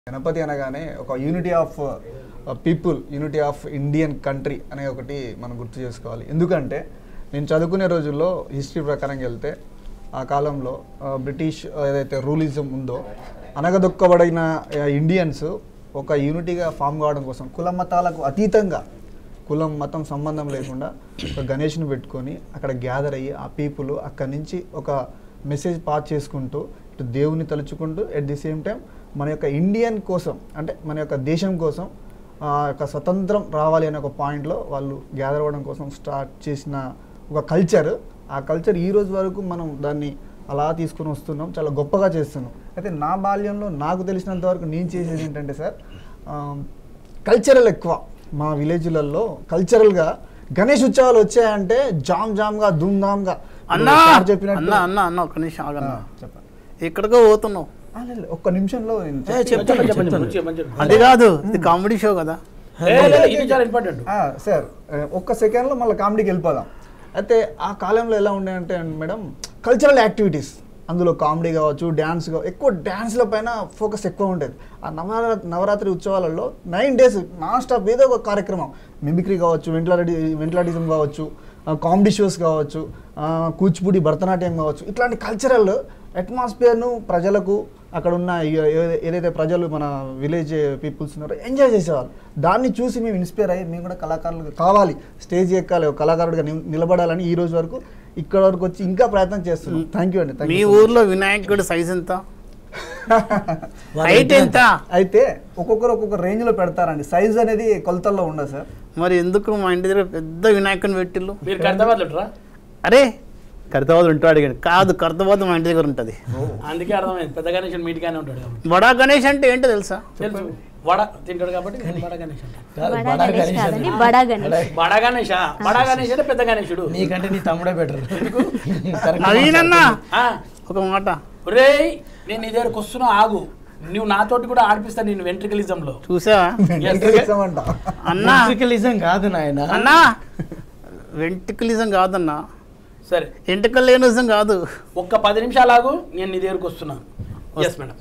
గణపతి అనగానే ఒక unity of people unity of Indian country అనే ఒకటి మనం గుర్తు చేసుకోవాలి ఎందుకంటే నేను చదువుకునే రోజుల్లో హిస్టరీ ప్రకారం వెళ్తే ఆ కాలంలో ఆ, బ్రిటిష్ ఏదైతే రూలిజం ఉందో అనగదొక్కబడిన ఆ, ఇండియన్స్ ఒక యూనిటీగా ఫామ్ కావడం కోసం కుల మతాలకు అతీతంగా కులం మతం సంబంధం లేకుండా ఒక గణేష్ని పెట్టుకొని అక్కడ గ్యాదర్ అయ్యి ఆ పీపుల్ అక్కడి నుంచి ఒక మెసేజ్ పాస్ చేసుకుంటూ ఇటు దేవుని తలుచుకుంటూ ఎట్ ది సేమ్ టైం మన యొక్క ఇండియన్ కోసం అంటే మన యొక్క దేశం కోసం ఆ యొక్క స్వతంత్రం రావాలి అనే ఒక పాయింట్లో వాళ్ళు గ్యాదర్ అవ్వడం కోసం స్టార్ట్ చేసిన ఒక కల్చర్ ఆ కల్చర్ ఈ రోజు వరకు మనం దాన్ని అలా తీసుకుని వస్తున్నాం చాలా గొప్పగా చేస్తున్నాం అయితే నా బాల్యంలో నాకు తెలిసినంత వరకు నేను చేసేది ఏంటంటే సార్ కల్చరల్ ఎక్కువ మా విలేజ్లలో కల్చరల్గా గణేష్ ఉత్సవాలు వచ్చాయంటే జామ్ జామ్గా ధూమ్ ధామ్గా అన్నా సార్ చెప్పినట్టు అన్నా అన్నా అన్న ఒక్క నిమిషం ఆ, ఆగన్నా చెప్పండి ఎక్కడికో పోతున్నావు ఆ, లేదు, లేదు, ఒక్క నిమిషంలో నేను ఏ, చెప్తాను. చెప్తాను చెప్పండి, చెప్తాను మంచిగా, మంచిగా. అది కాదు ఇది కామెడీ షో కదా ఏ, లేదు, ఇది చాలా ఇంపార్టెంట్ ఆ, సార్ ఆ, ఒక్క సెకండ్లో మళ్ళీ కామెడీకి వెళ్ళిపోదాం అయితే ఆ కాలంలో ఎలా ఉండే అంటే మేడం కల్చరల్ యాక్టివిటీస్ అందులో కామెడీ కావచ్చు డ్యాన్స్ కావచ్చు ఎక్కువ డ్యాన్స్ల పైన ఫోకస్ ఎక్కువ ఉండేది ఆ నవరా నవరాత్రి ఉత్సవాలలో నైన్ డేస్ నాన్ స్టాప్ ఏదో ఒక కార్యక్రమం మిమిక్రీ కావచ్చు వెంటలాడి వెంటలాడిజం కావచ్చు కామెడీ షోస్ కావచ్చు ఆ, కూచిపూడి భరతనాట్యం కావచ్చు ఇట్లాంటి కల్చరల్ అట్మాస్ఫియర్ను ప్రజలకు అక్కడ ఉన్న ఏ- ఏ- ఏదైతే ప్రజలు మన విలేజ్ పీపుల్స్ ఉన్నారో ఎంజాయ్ చేసేవాళ్ళు దాన్ని చూసి మేము ఇన్స్పైర్ అయ్యి మేము కూడా కళాకారులు కావాలి స్టేజ్ ఎక్కాలి ఒక కళాకారుడిగా ని- నిలబడాలని ఈ రోజు వరకు ఇక్కడ వరకు వచ్చి ఇంకా ప్రయత్నం చేస్తున్నాం థ్యాంక్ యూ అండి thank మీ you so much. ఊర్లో వినాయకుడి సైజ్ ఎంత హైట్ ఎంత అయితే ఒక్కొక్కరు ఒక్కొక్క రేంజ్ లో పెడతారండి సైజ్ అనేది కొలతల్లో ఉండదు సార్ మరి ఎందుకు మా ఇంటి దగ్గర పెద్ద వినాయకుని పెట్టిల్లు మీరు కడతాబాద్ లెటరా అరే కర్తవాదం ఉంటాడు అడిగాడు కాదు కర్తవాదం మా ఇంటి దగ్గర ఉంటుంది అందుకే అర్థమైంది పెద్ద గణేష్ మీటిగానే ఉంటాడు కాబట్టి. బడా గణేష్ అంటే ఏంటో తెలుసా తెలుసు వడ తింటాడు కాబట్టి వడ గణేష్ అంటారు కాదు, బడా బడా గణేష్ గణేష్ కాదండి అని. బడా గణేష్ బడా గణేష బడా గణేష్ అంటే పెద్ద గణేశుడు నీకంటే నీ తమ్ముడే బెటర్ నవీనన్నా ఆ, ఒక మాట ఒరేయ్ నేను నీ దగ్గరకు వస్తున్నా ఆగు నువ్వు నాతోటి కూడా ఆడిపిస్తా నేను వెంట్రికలిజంలో చూసావా వెంట్రుకలిజం అంట అన్నా ఫిజికలిజం కాదు నాయన అన్నా వెంట్రుకలిజం కాదన్నా సరే ఎంటకలేనిజం కాదు ఒక్క పది నిమిషాలు ఆగు నేను నీ దగ్గరకు వస్తున్నా ఎస్ మేడం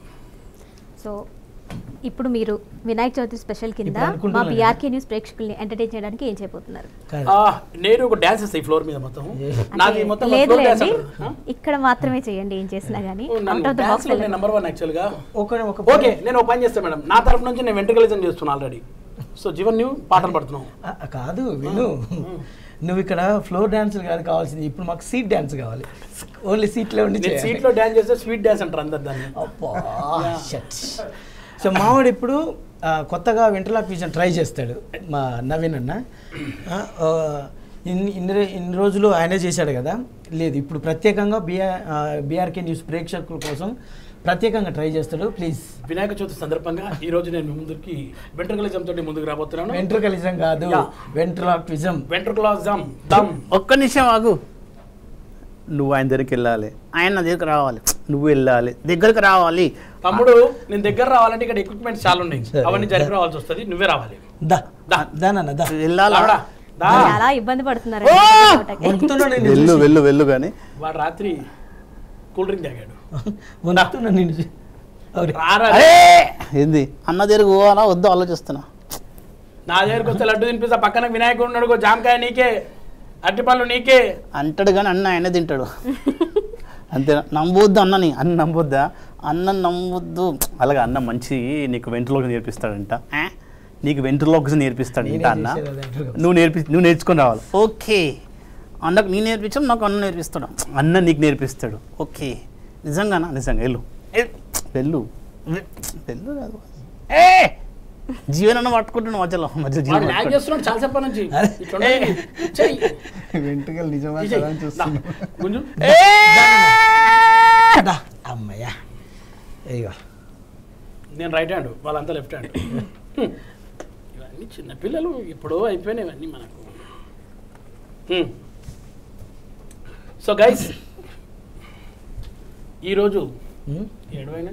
సో ఇప్పుడు మీరు వినాయక చవితి స్పెషల్ కింద ఇప్పుడు మా అనుకుంటున్నాను. బీఆర్కే న్యూస్ ప్రేక్షకుల్ని ఎంటర్టైన్ చేయడానికి ఏం చేయబోతున్నారు కాదు. ఆ, నేను ఒక డాన్స్ ఇస్తాయి ఫ్లోర్ మీద మొత్తం నాది మొత్తం లేదు ఫ్లోర్ డాన్స్ లేండి అంటారు. ఆ? ఇక్కడ మాత్రమే చేయండి ఏం చేసినా కానీ ఓ, నన్ను out of the dance box లో నేను నెంబర్ వన్ యాక్చువల్గా ఒక ఒక ఓకే నేను ఒక పని చేస్తాను మేడం నా తరఫు నుంచి నేను వెంట్రుకలిజం చేస్తున్నా ఆల్రెడీ సో జీవన్ నువ్వు పాటలు పడుతున్నావు ఆ, ఆ, కాదు విను నువ్వు ఇక్కడ ఫ్లోర్ డాన్స్ కాదు కావాల్సింది ఇప్పుడు మాకు సీట్ డాన్స్ కావాలి ఓన్లీ సీట్లో ఉండి నేను చేయాలి. సీట్లో డాన్స్ చేస్తే స్వీట్ డాన్స్ అంటారు అందరు దాన్ని అబ్బా, shit. సో మావాడు ఇప్పుడు ఆ, కొత్తగా వెంటర్లాక్ విజన్ ట్రై చేస్తాడు మా నవీన్ అన్న ఆ, ఆ, ఇన్ని ఇన్ని రే- ఇన్ని రోజులు ఆయనే చేశాడు కదా లేదు ఇప్పుడు ప్రత్యేకంగా బీఆర్ బీఆర్కే న్యూస్ ప్రేక్షకుల కోసం ప్రత్యేకంగా ట్రై చేస్తాడు ప్లీజ్ వినాయక చవితి సందర్భంగా ఈ రోజు నేను మీ ముందుకి వెంట్రుకలిజం తోటి ముందుకు రాబోతున్నాను వెంట్రుకలిజం కాదు యా. వెంట్రలాక్ విజం వెంట్రుకలిజం దమ్ ఒక్క నిమిషం ఆగు నువ్వు ఆయన దగ్గరికి వెళ్ళాలి ఆయన నా దగ్గరికి రావాలి నువ్వు వెళ్ళాలి దగ్గరికి రావాలి తమ్ముడు నేను దగ్గర రావాలంటే ఇక్కడ ఎక్విప్మెంట్స్ చాలా ఉన్నాయి సరే. అవన్నీ జరిపి రావాల్సి వస్తుంది నువ్వే రావాలి దా దా. దానన్న దా వెళ్ళాలా రావడా? దా. చాలా ఇబ్బంది పడుతున్నారు ఓ! వణుకుతున్నాడు నిన్ను వెళ్ళు చూసి. వెళ్ళు వెళ్ళు కానీ వాడు రాత్రి కూల్ డ్రింక్ తాగాడు వణుకుతున్నాడు నిన్ను చూసి. అవును. రారా అరే ఏంది అన్న దగ్గరికి పోవాలా వద్దు ఆలోచిస్తున్నా నా దగ్గరకు వస్తే లడ్డు తినిపిస్తా పక్కన వినాయకుడు ఉన్నాడు గో జామకాయ నీకే అరటిపళ్ళు నీకే అంటాడు కానీ అన్న ఆయన తింటాడు అంతేనా నమ్మొద్దు అన్నని అన్న నమ్మొద్దా అన్న నమ్మొద్దు అలాగే అన్న మంచి నీకు వెంట్రులోకి నేర్పిస్తాడంట ఆ? నీకు వెంట్రులోకి నేర్పిస్తాడంట నేనే అన్న చేసేది అదే ventriloquist. నువ్వు నేర్పి నువ్వు నేర్చుకొని రావాలి ఓకే అన్నకు నీ నేర్పించాం నాకు అన్న నేర్పిస్తాడు అన్న నీకు నేర్పిస్తాడు ఓకే నిజంగానా నిజంగా వెళ్ళు ఏ, వెళ్ళు వె- వెళ్ళు కాదు ఏ జీవనన్న పట్టుకుంటున్నావు మధ్యలో మధ్య వాడు జీవనం ల్యాగ్ చేస్తున్నాడు చాలా సేపటి నుంచి అరే. ఇట్లా ఉండదు. చెయ్. వెంట్రుకలు నిజమా ఇది కదా చెయ్. అని దా. చూస్తున్నాం గుంజు. దా. అమ్మయ్యా ఇదిగో నేను రైట్ హ్యాండ్ వాళ్ళంతా లెఫ్ట్ హ్యాండ్ ఇవన్నీ చిన్న పిల్లలు ఇప్పుడు అయిపోయినాయి ఇవన్నీ మనకు సో గైస్ ఈరోజు ఉమ్. ఏడువైనా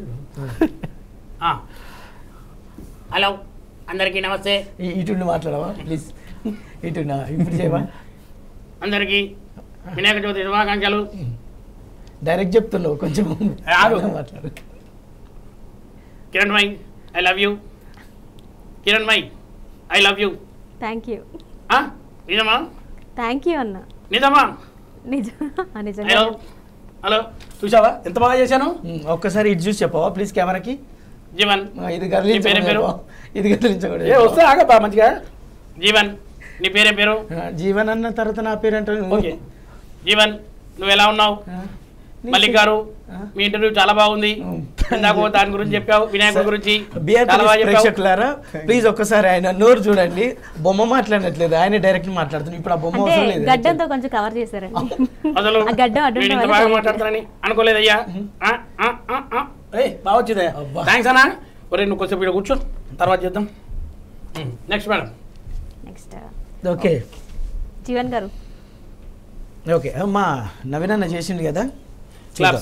హలో అందరికీ నమస్తే ఈ- ఇటుండి మాట్లాడవా ప్లీజ్ ఇటు నా ఇప్పుడు చేయవా అందరికీ వినాయక చవితి శుభాకాంక్షలు డైరెక్ట్ చెప్తున్నావు కొంచెం ఆగు. మాట్లాడు కిరణ్ భాయ్ I love you Kiran my I love you thank you నిజమా థ్యాంక్ యూ అన్న నిజమా నిజం ఆ, నిజంగా హలో హలో చూసావా ఎంత బాగా చేశాను ఉమ్, ఒక్కసారి ఇది చూసి చెప్పవా ప్లీజ్ కెమెరాకి జీవన్ ఆ, ఇది నీ పేరేం పేరు గర్లించకూడదు ఇది గర్లించకూడదు ఏ వస్తే ఆగా బా మంచిగా జీవన్ నీ పేరేం పేరు ఆ, జీవన్ అన్న తర్వాత నా పేరు అంటే ఓకే జీవన్ నువ్వు ఎలా ఉన్నావు మల్లిక్ గారు మీ ఇంటర్వ్యూ చాలా బాగుంది ఇందాక దాని గురించి చెప్పావు వినాయకుడి గురించి చాలా బాగా చెప్పావు ప్రేక్షకులారా ప్లీజ్ ఒక్కసారి ఆయన నోరు చూడండి బొమ్మ మాట్లాడట్లేదు ఆయన డైరెక్ట్ మాట్లాడుతున్నాడు ఇప్పుడు ఆ బొమ్మ అంటే అవసరం లేదు గడ్డంతో కొంచెం కవర్ చేశారండి అసలు ఆ గడ్డం అడ్డు వీడు ఇంత ఉండే బాగా వాళ్ళకి మాట్లాడతానని అనుకోలేదయ్యా ఆ, ఆ, ఆ, ఆ. ఏయ్ బాగా వచ్చిందయ్యా అబ్బా. థ్యాంక్స్ అన్నా ఒరే నువ్వు కొంచెం ఇక్కడ కూర్చో తర్వాత చేద్దాం next madam next okay Jeevan గారు ఓకే మా నవీన్ అన్న చేసిండు కదా క్లాప్స్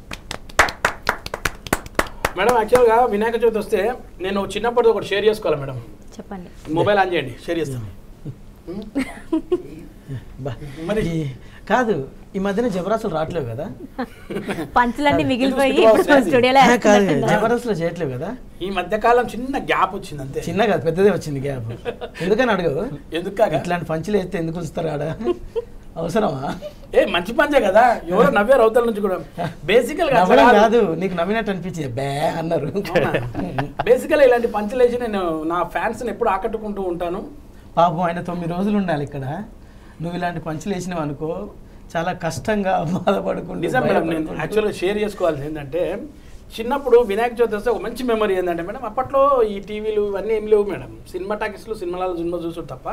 మేడం యాక్చువల్గా వినాయక చవితి వస్తే నేను చిన్నప్పటి ఒకటి షేర్ చేసుకోవాలి మేడం చెప్పండి మొబైల్ ఆన్ చేయండి షేర్ చేస్తాను బా. మరి- ఈ- కాదు ఈ మధ్యన జబరాసులు రావట్లేవు కదా పంచులన్నీ మిగిలిపోయి ఎందుకు ఇప్పుడు వస్తుంది? స్టూడియోలో ఆ, కాదు వేస్తున్నట్టున్నారు. జబర్దస్త్లో చేయట్లేవు కదా ఈ మధ్యకాలం చిన్న గ్యాప్ వచ్చింది అంతే చిన్న కాదు పెద్దదే వచ్చింది గ్యాప్ ఎందుకని అడగవు ఎందుకు కాక? ఇట్లాంటి పంచులు వేస్తే ఎందుకు ఉంచుతారు ఆడ అవసరమా ఏ మంచి పంచే కదా ఎవరో నవ్వారు అవతల నుంచి కూడా బేసికల్ గా నవ్వడం కాదు నీకు నవ్వినట్టు అనిపించింది బే అన్నారు బేసికల్ ఇలాంటి పంచులు వేసి నేను నా ఫ్యాన్స్ ఎప్పుడు ఆకట్టుకుంటూ ఉంటాను పాపం ఆయన తొమ్మిది రోజులు ఉండాలి ఇక్కడ నువ్వు ఇలాంటి పంచులు వేసినావు అనుకో చాలా కష్టంగా బాధపడుకుంటూ నిజం మేడం నేను భయపడుకుంటూ. యాక్చువల్గా షేర్ చేసుకోవాల్సింది ఏంటంటే చిన్నప్పుడు వినాయక చవితి వస్తే ఒక మంచి మెమరీ ఏంటంటే మేడం అప్పట్లో ఈ టీవీలు ఇవన్నీ ఏం లేవు మేడం సినిమా టాకీస్లో సినిమాలలో సినిమా చూసుడు తప్ప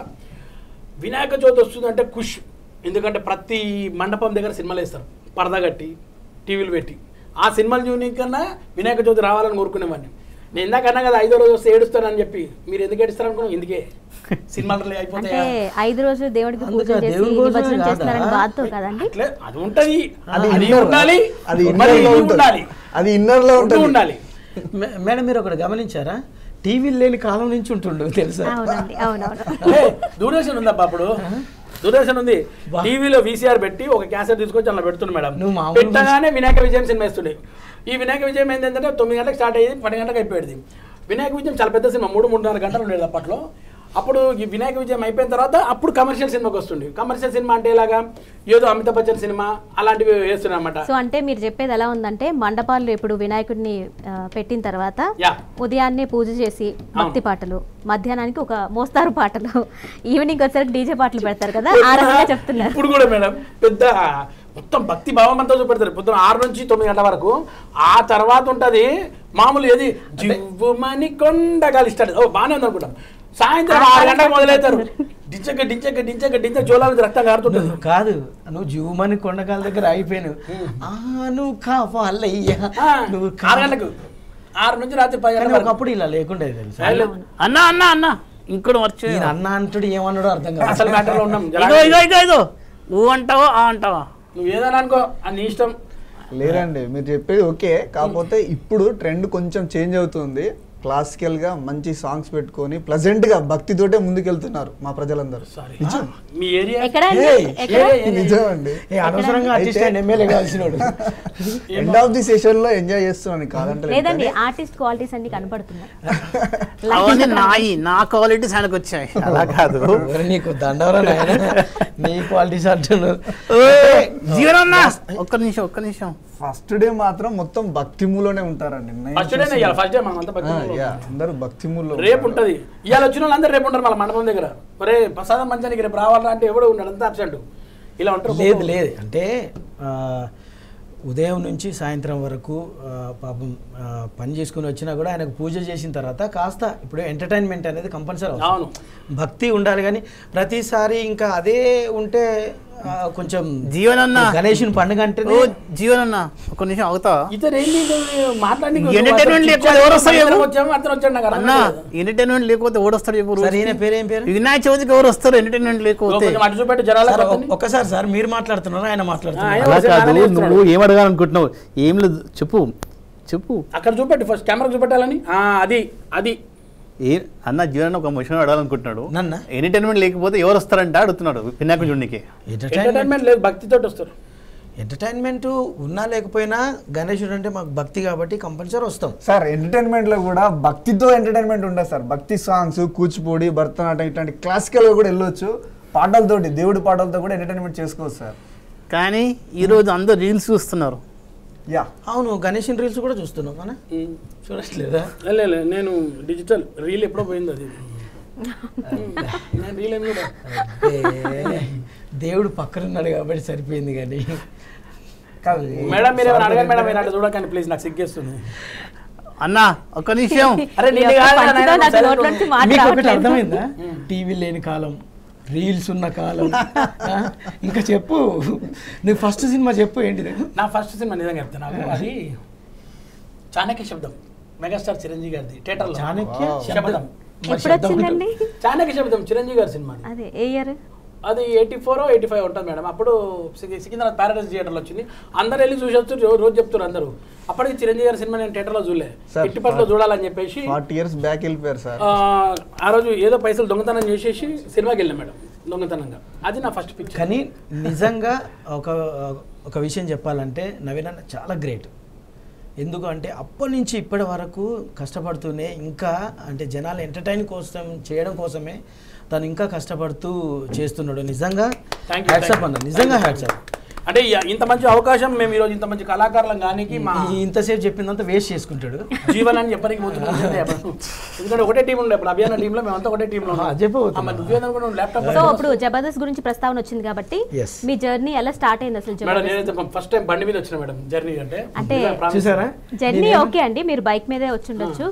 వినాయక చవితి వస్తుందంటే ఖుష్ ఎందుకంటే ప్రతి మండపం దగ్గర సినిమాలు వేస్తారు పరదా కట్టి టీవీలు పెట్టి ఆ సినిమాలు చూడని కన్నా వినాయక చవితి రావాలని కోరుకునేవాడిని నేను ఇందాక అన్నా కదా ఐదో రోజు వస్తే ఏడుస్తానని చెప్పి మీరు ఎందుకు ఏడుస్తారు అనుకున్నాం ఇందుకే సినిమాలు అంటే అయిపోతాయా ఐదు రోజులు దేవుడికి పూజ అందుకా చేసి దేవుడి కోసమే నిమజ్జనం కాదా? చేస్తున్నారని బాధతో కదండి అట్లే అది ఉంటది అది అది inner. ఉండాలి అది మరి inner లో ఇది ఉంటుంది. ఉండాలి అది ఇన్నర్ లో ఉంటూ ఉంటుంది ఉండాలి మే- మేడం మీరు ఒకటి గమనించారా టీవీలు లేని కాలం నుంచి ఉంటుండు తెలుసా అవునండి అవునవును ఏ, దూరదర్శన్ ఉందబ్బా అప్పుడు దూరదర్శన్ ఉంది బా. టీవీలో వీసీఆర్ పెట్టి ఒక క్యాసెట్ తీసుకొచ్చి అలా పెడుతుంది మేడం నువ్వు మామూలు పెట్టగానే వినాయక విజయం సినిమా వేస్తుండే ఈ వినాయక విజయం ఏంటంటే తొమ్మిది గంటలకు స్టార్ట్ అయ్యేది పది గంటలకు అయిపోయేది వినాయక విజయం చాలా పెద్ద సినిమా మూడు మూడున్నర గంటలు ఉండేది అప్పట్లో అప్పుడు ఈ వినాయక విజయం అయిపోయిన తర్వాత అప్పుడు కమర్షియల్ సినిమాకి వస్తుంది కమర్షియల్ సినిమా అంటే ఎలాగా ఏదో అమితాబ్ బచ్చన్ సినిమా అలాంటివి వేస్తున్నాయి అనమాట సో అంటే మీరు చెప్పేది ఎలా ఉందంటే మండపాల్లో ఇప్పుడు వినాయకుడిని ఆ, పెట్టిన తర్వాత యా ఉదయాన్నే పూజ చేసి భక్తి పాటలు మధ్యాహ్నానికి ఒక మోస్తారు పాటలు ఈవినింగ్ వచ్చేసరికి డీజే పాటలు పెడతారు కదా ఆ రకంగా చెప్తున్నారు ఇప్పుడు కూడా మేడం పెద్ద మొత్తం భక్తి భావం అంతా చూపెడతారు పొద్దున ఆరు నుంచి తొమ్మిది గంటల వరకు ఆ తర్వాత ఉంటది మామూలు ఏది జివ్వుమని కొండగాలి స్టార్ట్ ఓ బాగానే ఉంది అనుకుంటాం సాయంత్రం ఆరు గంటలకు మొదలవుతారు డించక డించక డించక డించక జోలాల నుంచి రక్తం కారుతుంటుంది నువ్వు కాదు నువ్వు జూమని కొండకాల దగ్గర అయిపోయాను ఆను కావాలయ్యా ఆ, నువ్వు ఆరు గంటలకు ఆరు నుంచి రాత్రి పది కానీ గంటల వరకు. ఒకప్పుడు ఇలా లేకుండే తెలుసా లేదు. అన్నా అన్నా అన్నా ఇంకోటి మర్చి ఈయన అన్న అంటుడు ఏమన్నాడో అర్థం కాదు అసలు మ్యాటర్లో ఉన్నాం ఇగో ఇగో ఇగో ఇగో ఊ అంటావా ఆ అంటావా నువ్వు ఏదైనా అనుకో అది నీ ఇష్టం లేదండి మీరు చెప్పేది ఓకే కాకపోతే ఇప్పుడు ట్రెండ్ కొంచెం చేంజ్ అవుతుంది క్లాసికల్ గా మంచి సాంగ్స్ పెట్టుకొని ప్లజెంట్ గా భక్తితోటే ముందుకెళ్తున్నారు మా ప్రజలందరూ సారీ మీ ఏరియా ఎక్కడ అండి? ఏయ్, ఎక్కడ నిజం అండి ఏ అనవసరంగా ఆర్టిస్ట్ అయితే- ఎమ్మెల్యే కావాల్సినోడు ఎండ్ ఆఫ్ ది సెషన్ లో ఎంజాయ్ చేస్తున్నాను కాదంటే లేదండి ఆర్టిస్ట్ క్వాలిటీస్ అన్ని కనపడుతున్నాయి అవన్నీ నాయి నా క్వాలిటీస్ ఆయనకు వచ్చాయి అలా కాదు ఎవరు నీకు దండవరా నాయన నీ క్వాలిటీస్ అంటున్నావు జీవనన్నా ఒక్క నిమిషం ఒక్క నిమిషం ఫస్ట్ డే మాత్రం మొత్తం భక్తిములోనే ఉంటారండి నేను ఫస్ట్ డే చూసిన- ఫస్ట్ డే మనం అంతా ఆ, భక్తి యా, అందరూ భక్తిముల్లో రేపు ఉంటది ఇవాళ వచ్చిన వాళ్ళందరూ రేపు ఉంటారు మళ్ళీ మండపం దగ్గర ఒరే ప్రసాదం మంచానికి రేపు రావాలా అంటే ఎవడో ఉన్నాడు అంతా అబ్సెంట్ ఇలా ఉంటారు లేదు లేదు అంటే ఆ, ఉదయం నుంచి సాయంత్రం వరకు ఆ, పాపం ఆ, పని చేసుకుని వచ్చినా కూడా ఆయనకు పూజ చేసిన తర్వాత కాస్త ఇప్పుడు ఎంటర్టైన్మెంట్ అనేది కంపల్సరీ అవును. భక్తి ఉండాలి కానీ ప్రతిసారి ఇంకా అదే ఉంటే ఆ, కొంచెం జీవనన్నా గణేషుని పండుగ అంటే ఓ జీవనన్నా ఒక్క నిమిషం అవుతావా ఇతను ఏంటి మాట్లాడి Entertainment లేకపోతే ఎవరు వస్తారు చెప్పు? వచ్చాము అతను వచ్చాడు నాకు అర్థం అన్నా కాలేదు. ఎంటర్టైన్మెంట్ లేకపోతే ఓడొస్తాడు చెప్పు సరే ఈయన రోజుకి? పేరు ఏం పేరు వినాయక చవితికి ఎవరు వస్తారు ఎంటర్టైన్మెంట్ ఓ, లేకపోతే కొంచెం అటు చూపెట్టు జరాల సార్, కొత్తని. ఒక్కసారి సార్ మీరు మాట్లాడుతున్నారా ఆయన ఆ, మాట్లాడుతున్నారు ఆయన అలా వచ్చి కాదు నానే చెప్తున్నాడు. నువ్వు ఏం అడగాలనుకుంటున్నావు ఏం లేదు చెప్పు చెప్పు అక్కడ చూపెట్టు ఫస్ట్ కెమెరా చూపెట్టాలని ఆ, అది అది ఏ అన్న జీవన ఒక క్వశ్చన్ అడగాలనుకుంటున్నాడు నన్న ఎంటర్టైన్మెంట్ లేకపోతే ఎవరు వస్తారంటే అడుగుతున్నాడు వినాయక చూడనికి ఎంటర్టైన్మెంట్ ఎంటర్టైన్మెంట్ లేదు భక్తితో వస్తారు ఎంటర్టైన్మెంట్ ఉన్నా లేకపోయినా గణేశుడు అంటే మాకు భక్తి కాబట్టి కంపల్సరీ వస్తాం సార్ ఎంటర్టైన్మెంట్ లో కూడా భక్తితో ఎంటర్టైన్మెంట్ ఉండదు సార్ భక్తి సాంగ్స్ కూచిపూడి భరతనాట్యం ఇట్లాంటి క్లాసికల్ గా కూడా వెళ్ళొచ్చు పాటలతోటి దేవుడి పాటలతో కూడా ఎంటర్టైన్మెంట్ చేసుకోవచ్చు సార్ కానీ ఈరోజు అందరు రీల్స్ చూస్తున్నారు యా అవును గణేషన్ రీల్స్ కూడా చూస్తున్నాం మన ఉమ్. చూడట్లేదా లే, లే, నేను డిజిటల్ రీల్ ఎప్పుడో పోయింది అది నేను రీల్ ఏం కూడా అబ్బే, దేవుడు పక్కన ఉన్నాడు కాబట్టి సరిపోయింది కానీ కాదు మేడం మీరు ఏమైనా అడగండి మేడం మీరు అట్లా చూడకండి ప్లీజ్ నాకు సిగ్గేస్తుంది అన్నా ఒక్క నిమిషం అరే ఈ నేను ఒక్క కాదు, పంచుతో నేను నాకు silent నోట్లో ఉన్నా. నుంచి మాట మీకు ఒకటి రావట్లేదు. అర్థమైందా టీవీ లేని కాలం రీల్స్ ఉన్న కాలం ఆ? ఇంకా చెప్పు నువ్వు ఫస్ట్ సినిమా చెప్పు ఏంటిది నా ఫస్ట్ సినిమా నిజంగా చెప్తాను నాకు అది చాణక్య శబ్దం మెగాస్టార్ చిరంజీవి గారిది థియేటర్లో చాణక్య Wow. శబ్దం మరి ఎప్పుడు శబ్దం వచ్చిందండి చాణక్య శబ్దం చిరంజీవి గారి సినిమా అదే ఏ ఇయర్ అది ఎయిటీ ఫోర్ ఎయిటీ ఫైవ్ ఉంటుంది మేడం అప్పుడు సికి- సికింద్రాబాద్ ప్యారడైజ్ థియేటర్లో వచ్చింది అందరు వెళ్ళి చూసొచ్చు రో- రోజు చెప్తున్నారు అందరూ అప్పటికి చిరంజీవి గారి సినిమా నేను థియేటర్లో చూడలే Sir, ఇట్టిపట్లో చూడాలని చెప్పేసి ఫార్టీ ఇయర్స్ బ్యాక్ వెళ్ళిపోయారు సార్ ఆ, ఆ రోజు ఏదో పైసలు దొంగతనం చేసేసి సినిమాకి వెళ్ళాం మేడం దొంగతనంగా అది నా ఫస్ట్ పిక్చర్ కానీ నిజంగా ఒక ఒక విషయం చెప్పాలంటే నవీన్ అన్న చాలా గ్రేట్ ఎందుకు అంటే అప్పటి నుంచి ఇప్పటి వరకు కష్టపడుతూనే ఇంకా అంటే జనాలు ఎంటర్టైన్ కోసం చేయడం కోసమే తను ఇంకా కష్టపడుతూ చేస్తున్నాడు నిజంగా Thank you, hats off thank you. అన్న నిజంగా హ్యాట్సప్ అంటే ఇ- ఇంత మంచి అవకాశం మేము ఈరోజు ఇంత మంచి కళాకారులం కానీ మా ఇంతసేపు చెప్పిందంతా వేస్ట్ చేసుకుంటాడు జీవన్ అని చెప్పడానికి పోతున్నాం అంతే అప్పుడు. ఎందుకంటే ఒకటే టీం ఉండే అప్పుడు అభియాన టీంలో మేమంతా ఒకటే టీంలో ఆ, చెప్పబోతున్నా. నువ్వేదనుకున్నావు ల్యాప్టాప్ సో ఇప్పుడు జబర్దస్త్ గురించి ప్రస్తావన వచ్చింది కాబట్టి Yes. మీ జర్నీ ఎలా స్టార్ట్ అయింది అసలు మేడం జబర్దస్త్ నేనైతే ఫస్ట్ టైం బండి మీద వచ్చిన మేడం జర్నీ అంటే అంటే నిజంగా promise. చూసారా జర్నీ నేనేమో- ఓకే అండి మీరు బైక్ మీదే వచ్చి ఉండొచ్చు